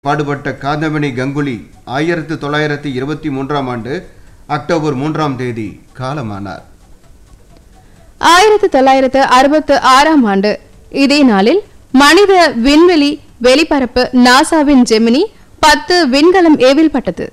பாடுபட்ட காந்தமணி கங்குலி ஆயிரத்து தொள்ளாயிரத்து இருபத்தி மூன்றாம் ஆண்டு அக்டோபர் மூன்றாம் தேதி காலமானார் ஆயிரத்து தொள்ளாயிரத்து அறுபத்து ஆறாம் ஆண்டு இதே நாளில் மனித விண்வெளி வெளிப்பரப்பு நாசாவின் ஜெமினி பத்து விண்கலம் ஏவில்பட்டது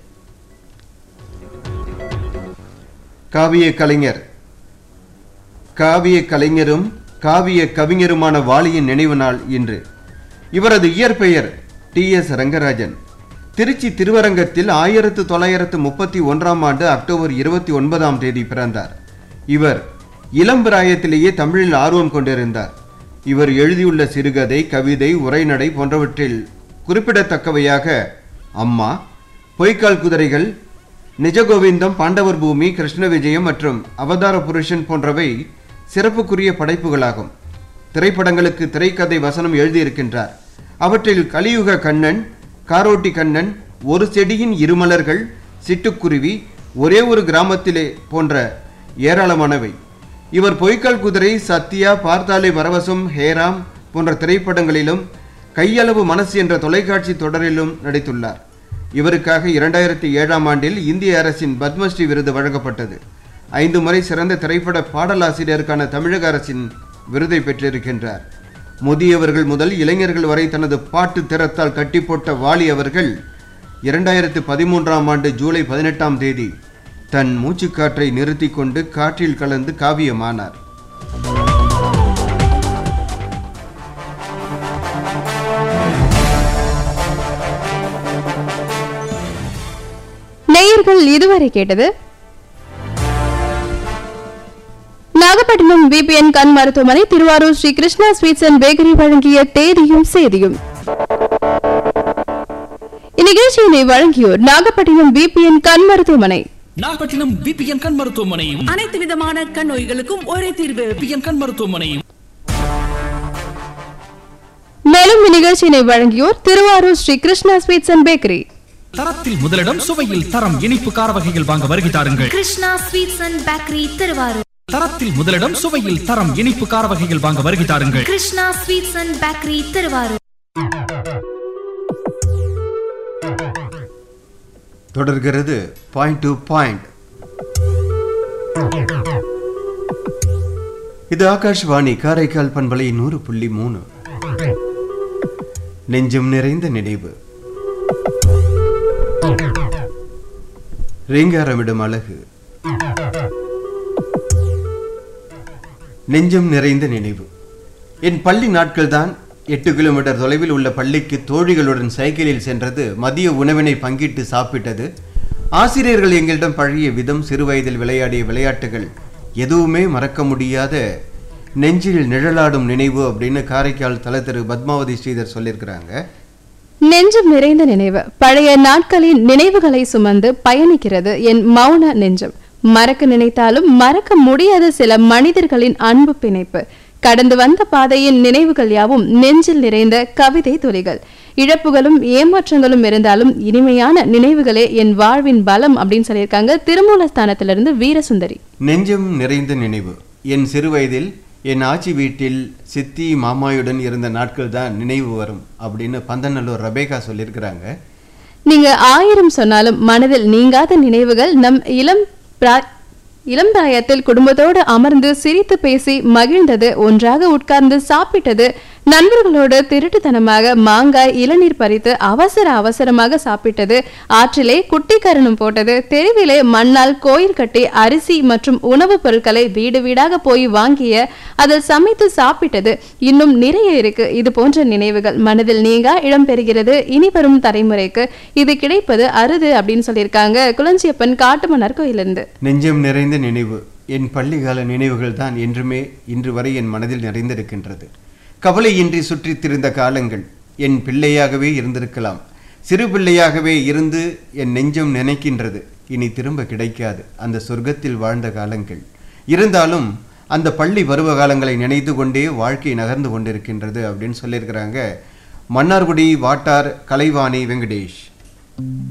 காவிய கலைஞர் காவிய கலைஞரும் காவிய கவிஞருமான வாலியின் நினைவு நாள் இன்று இவரது இயற்பெயர் டி எஸ் ரங்கராஜன் திருச்சி திருவரங்கத்தில் ஆயிரத்து தொள்ளாயிரத்து முப்பத்தி ஒன்றாம் ஆண்டு அக்டோபர் இருபத்தி ஒன்பதாம் தேதி பிறந்தார் இவர் இளம் பிராயத்திலேயே தமிழில் ஆர்வம் கொண்டிருந்தார் இவர் எழுதியுள்ள சிறுகதை கவிதை உரைநடை போன்றவற்றில் குறிப்பிடத்தக்கவையாக அம்மா பொய்க்கால் குதிரைகள் நிஜகோவிந்தம் பாண்டவர் பூமி கிருஷ்ண விஜயம் மற்றும் அவதார புருஷன் போன்றவை சிறப்புக்குரிய படைப்புகளாகும் திரைப்படங்களுக்கு திரைக்கதை வசனம் எழுதியிருக்கின்றார் அவற்றில் கலியுக கண்ணன் காரோட்டி கண்ணன் ஒரு செடியின் இருமலர்கள் சிட்டுக்குருவி ஒரே ஒரு கிராமத்திலே போன்ற ஏராளமானவை இவர் பொய்க்கால் குதிரை சத்யா பார்த்தாலே பரவசம் ஹேராம் போன்ற திரைப்படங்களிலும் கையளவு மனசு என்ற தொலைக்காட்சி தொடரிலும் நடித்துள்ளார் இவருக்காக இரண்டாயிரத்தி ஏழாம் ஆண்டில் இந்திய அரசின் பத்மஸ்ரீ விருது வழங்கப்பட்டது ஐந்து முறை சிறந்த திரைப்பட பாடலாசிரியருக்கான தமிழக அரசின் விருதை பெற்றிருக்கின்றார் முதியவர்கள் முதல் இளைஞர்கள் வரை தனது பாட்டு திறத்தால் கட்டி போட்ட வாலி அவர்கள் இரண்டாயிரத்து பதிமூன்றாம் ஆண்டு ஜூலை பதினெட்டாம் தேதி தன் மூச்சுக்காற்றை நிறுத்திக் கொண்டு காற்றில் கலந்து காவியமானார் நேயர்கள் இதுவரை கேட்டது நாகப்பட்டினம் விபிஎன் கண் மருத்துவமனை Tiruvarur Sri Krishna sweets and bakery வழங்கிய தேதியும் சேதியும் இந்நிகழ்ச்சியினை வழங்கியோர் நாகப்பட்டினம் விபிஎன் கண் மருத்துவமனை நாகப்பட்டினம் பிபிஎன் கண் மருத்துவமனையும் அனைத்து விதமான கண் நோய்களுக்கும் ஒரே தீர்வு பிபிஎன் கண் மருத்துவமனையும் மேலும் இந்நிகழ்ச்சியினை வழங்கியோர் Tiruvarur Sri Krishna sweets and bakery தரத்தில் முதலிடம் சுவையில் தரம் இனிப்பு கார வகைகள் வாங்க வருகை தாருங்கள் Krishna sweets and bakery Tiruvarur தரத்தில் முதலிடம் சுவையில் தரம் இனிப்பு கார வகைகள் வாங்க வருகை தாருங்கள் Krishna sweets and bakery Tiruvarur தொடர்கிறது பாயிண்ட் டு பாயிண்ட் இது ஆகாஷ்வாணி காரைக்கால் பண்பலை நூறு புள்ளி மூணு நெஞ்சம் நிறைந்த நினைவு ரீங்காரமிடும் அழகு நெஞ்சம் நிறைந்த நினைவு என் பள்ளி நாட்கள்தான் எட்டு கிலோமீட்டர் தொலைவில் உள்ள பள்ளிக்கு தோழிகளுடன் சைக்கிளில் சென்றது மதிய உணவினை பங்கிட்டு சாப்பிட்டது ஆசிரியர்கள் எங்களிடம் பழகிய விதம் சிறுவயதில் விளையாடிய விளையாட்டுகள் எதுவுமே மறக்க முடியாத நெஞ்சில் நிழலாடும் நினைவு அப்படின்னு காரைக்கால் தல திரு பத்மாவதி ஸ்ரீதர் சொல்லியிருக்கிறாங்க நெஞ்சம் நிறைந்த நினைவு பழைய நாட்களின் நினைவுகளை சுமந்து பயணிக்கிறது என் மௌன நெஞ்சம் மறக்க நினைத்தாலும் மறக்க முடியாத சில மனிதர்களின் அன்பு பிணைப்பு கடந்து வந்த பாதையின் நினைவுகள் யாவும் நெஞ்சில் நிறைந்த கவிதை துளிகள் இழப்புகளும் ஏமாற்றங்களும் இருந்தாலும் இனிமையான நினைவுகளே என் வாழ்வின் பலம் அப்படின்னு சொல்லியிருக்காங்க திருமூலஸ்தானத்திலிருந்து வீரசுந்தரி நெஞ்சம் நிறைந்த நினைவு என் சிறுவயதில் என் ஆச்சி வீட்டில் சித்தி மாமாயுடன் இருந்த நாட்கள் தான் நினைவு வரும் அப்படின்னு பந்தநல்லூர் ரபேகா சொல்லியிருக்கிறாங்க நீங்க ஆயிரம் சொன்னாலும் மனதில் நீங்காத நினைவுகள் நம் இளம் பிரா- இளம் பிராயத்தில் குடும்பத்தோடு அமர்ந்து சிரித்து பேசி மகிழ்ந்தது ஒன்றாக உட்கார்ந்து சாப்பிட்டது நண்பர்களோடு திருட்டுத்தனமாக மாங்காய் இளநீர் பறித்து அவசர அவசரமாக சாப்பிட்டது ஆற்றிலே குட்டிக்கரணம் போட்டது தெருவிலே மண்ணால் கோயில் கட்டி அரிசி மற்றும் உணவுப் பொருட்களை வீடு வீடாக போய் வாங்கிய அதில் சமைத்து சாப்பிட்டது இன்னும் நிறைய இருக்கு இது போன்ற நினைவுகள் மனதில் நீங்கா இடம் பெறுகிறது இனி வரும் தலைமுறைக்கு இது கிடைப்பது அரிது அப்படின்னு சொல்லியிருக்காங்க குளஞ்சியப்பன் காட்டுமன்னார் கோயிலிருந்து நெஞ்சம் நிறைந்த நினைவு என் பள்ளிக்கால நினைவுகள் தான் என்றுமே இன்று வரை என் மனதில் நிறைந்திருக்கின்றது கவலையின்றி சுற்றித் திரிந்த காலங்கள் என் பிள்ளையாகவே இருந்திருக்கலாம் சிறு பிள்ளையாகவே இருந்து என் நெஞ்சம் நினைக்கின்றது இனி திரும்ப கிடைக்காது அந்த சொர்க்கத்தில் வாழ்ந்த காலங்கள் இருந்தாலும் அந்த பள்ளி பருவ காலங்களை நினைத்து கொண்டே வாழ்க்கை நகர்ந்து கொண்டிருக்கின்றது அப்படின்னு சொல்லியிருக்கிறாங்க மன்னார்குடி வாட்டார் கலைவாணி வெங்கடேஷ்